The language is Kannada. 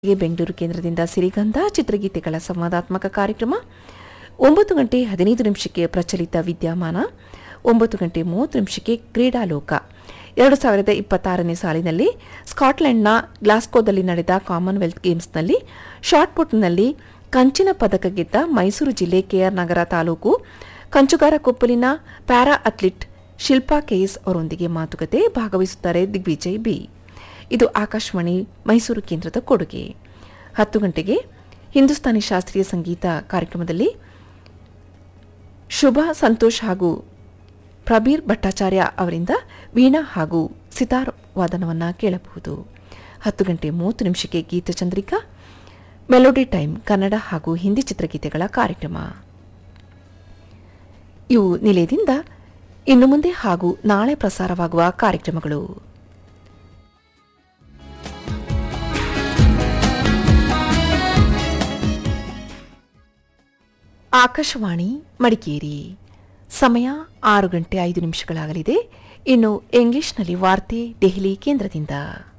ಗೆ ಬೆಂಗಳೂರು ಕೇಂದ್ರದಿಂದ ಸಿರಿಗಂಧ ಚಿತ್ರಗೀತೆಗಳ ಸಂವಾದಾತ್ಮಕ ಕಾರ್ಯಕ್ರಮ ಒಂಬತ್ತು ಗಂಟೆ ಹದಿನೈದು ನಿಮಿಷಕ್ಕೆ ಪ್ರಚಲಿತ ವಿದ್ಯಮಾನ ಒಂಬತ್ತು ಗಂಟೆ ಮೂವತ್ತು ನಿಮಿಷಕ್ಕೆ ಕ್ರೀಡಾಲೋಕ ಎರಡು ಸಾವಿರದ ಇಪ್ಪತ್ತಾರನೇ ಸಾಲಿನಲ್ಲಿ ಸ್ಕಾಟ್ಲೆಂಡ್ನ ಗ್ಲಾಸ್ಕೋದಲ್ಲಿ ನಡೆದ ಕಾಮನ್ವೆಲ್ತ್ ಗೇಮ್ಸ್ನಲ್ಲಿ ಶಾಟ್ಪುಟ್ನಲ್ಲಿ ಕಂಚಿನ ಪದಕ ಗೆದ್ದ ಮೈಸೂರು ಜಿಲ್ಲೆ ಕೆಆರ್ ನಗರ ತಾಲೂಕು ಕಂಚುಗಾರ ಕೊಪ್ಪಲಿನ ಪ್ಯಾರಾ ಅಥ್ಲೀಟ್ ಶಿಲ್ಪಾ ಕೆಎಸ್ ಅವರೊಂದಿಗೆ ಮಾತುಕತೆ ಭಾಗವಹಿಸುತ್ತಾರೆ ದಿಗ್ವಿಜಯ್ ಬಿ ಇದು ಆಕಾಶವಾಣಿ ಮೈಸೂರು ಕೇಂದ್ರದ ಕೊಡುಗೆ ಹತ್ತು ಗಂಟೆಗೆ ಹಿಂದೂಸ್ತಾನಿ ಶಾಸ್ತ್ರೀಯ ಸಂಗೀತ ಕಾರ್ಯಕ್ರಮದಲ್ಲಿ ಶುಭ ಸಂತೋಷ್ ಹಾಗೂ ಪ್ರಬೀರ್ ಭಟ್ಟಾಚಾರ್ಯ ಅವರಿಂದ ವೀಣಾ ಹಾಗೂ ಸಿತಾರ್ ವಾದನವನ್ನು ಕೇಳಬಹುದು ಹತ್ತು ಗಂಟೆ ಮೂವತ್ತು ನಿಮಿಷಕ್ಕೆ ಗೀತಚಂದ್ರಿಕಾ ಮೆಲೋಡಿ ಟೈಮ್ ಕನ್ನಡ ಹಾಗೂ ಹಿಂದಿ ಚಿತ್ರಗೀತೆಗಳ ಕಾರ್ಯಕ್ರಮ ಇವು ನಿಲಯದಿಂದ ಇನ್ನು ಮುಂದೆ ಹಾಗೂ ನಾಳೆ ಪ್ರಸಾರವಾಗುವ ಕಾರ್ಯಕ್ರಮಗಳು ಆಕಾಶವಾಣಿ ಮಡಿಕೇರಿ ಸಮಯ ಆರು ಗಂಟೆ ಐದು ನಿಮಿಷಗಳಾಗಲಿದೆ ಇನ್ನು ಇಂಗ್ಲಿಷ್ನಲ್ಲಿ ವಾರ್ತೆ ದೆಹಲಿ ಕೇಂದ್ರದಿಂದ